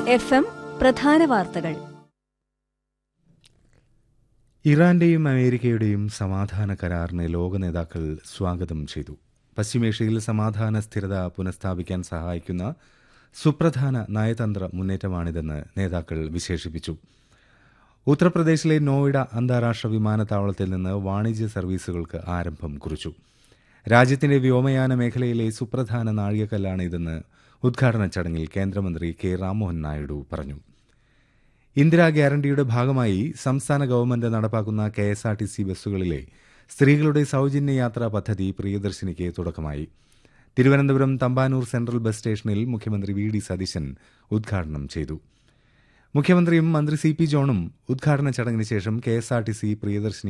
F M പ്രധാന വാർത്തകൾ ഇറാന്റെയും അമേരിക്കയുടെയും സമാധാന കരാറിനെ ലോക നേതാക്കൾ സ്വാഗതം ചെയ്തു പശ്ചിമേഷ്യയിൽ സമാധാന സ്ഥിരത പുനഃസ്ഥാപിക്കാൻ സഹായിക്കുന്ന സുപ്രധാന നയതന്ത്ര മുന്നേറ്റമാണിതെന്ന് നേതാക്കൾ വിശേഷിപ്പിച്ചു ഉത്തർപ്രദേശിലെ നോയിഡ അന്താരാഷ്ട്ര വിമാനത്താവളത്തിൽ നിന്ന് വാണിജ്യ സർവീസുകൾക്ക് ആരംഭം കുറിച്ചു രാജ്യത്തിന്റെ വ്യോമയാന മേഖലയിലെ സുപ്രധാന നാഴികക്കല്ലാണ് ഇതെന്ന് ഉദ്ഘാടന ചടങ്ങിൽ കേന്ദ്രമന്ത്രി കെ രാംമോഹൻ നായിഡു പറഞ്ഞു ഇന്ദിരാ ഗ്യാരണ്ടിയുടെ ഭാഗമായി സംസ്ഥാന ഗവൺമെന്റ് നടപ്പാക്കുന്ന K S R T C ബസ്സുകളിലെ സ്ത്രീകളുടെ സൌജന്യ യാത്രാ പദ്ധതി പ്രിയദർശിനിക്ക് തുടക്കമായി തിരുവനന്തപുരം തമ്പാനൂർ സെൻട്രൽ ബസ് സ്റ്റേഷനിൽ മുഖ്യമന്ത്രി വി ഡി സതീശൻ ഉദ്ഘാടനം ചെയ്തു മുഖ്യമന്ത്രിയും മന്ത്രി സി പി ജോണും ഉദ്ഘാടന ചടങ്ങിന് ശേഷം K S R T C Priyadarshini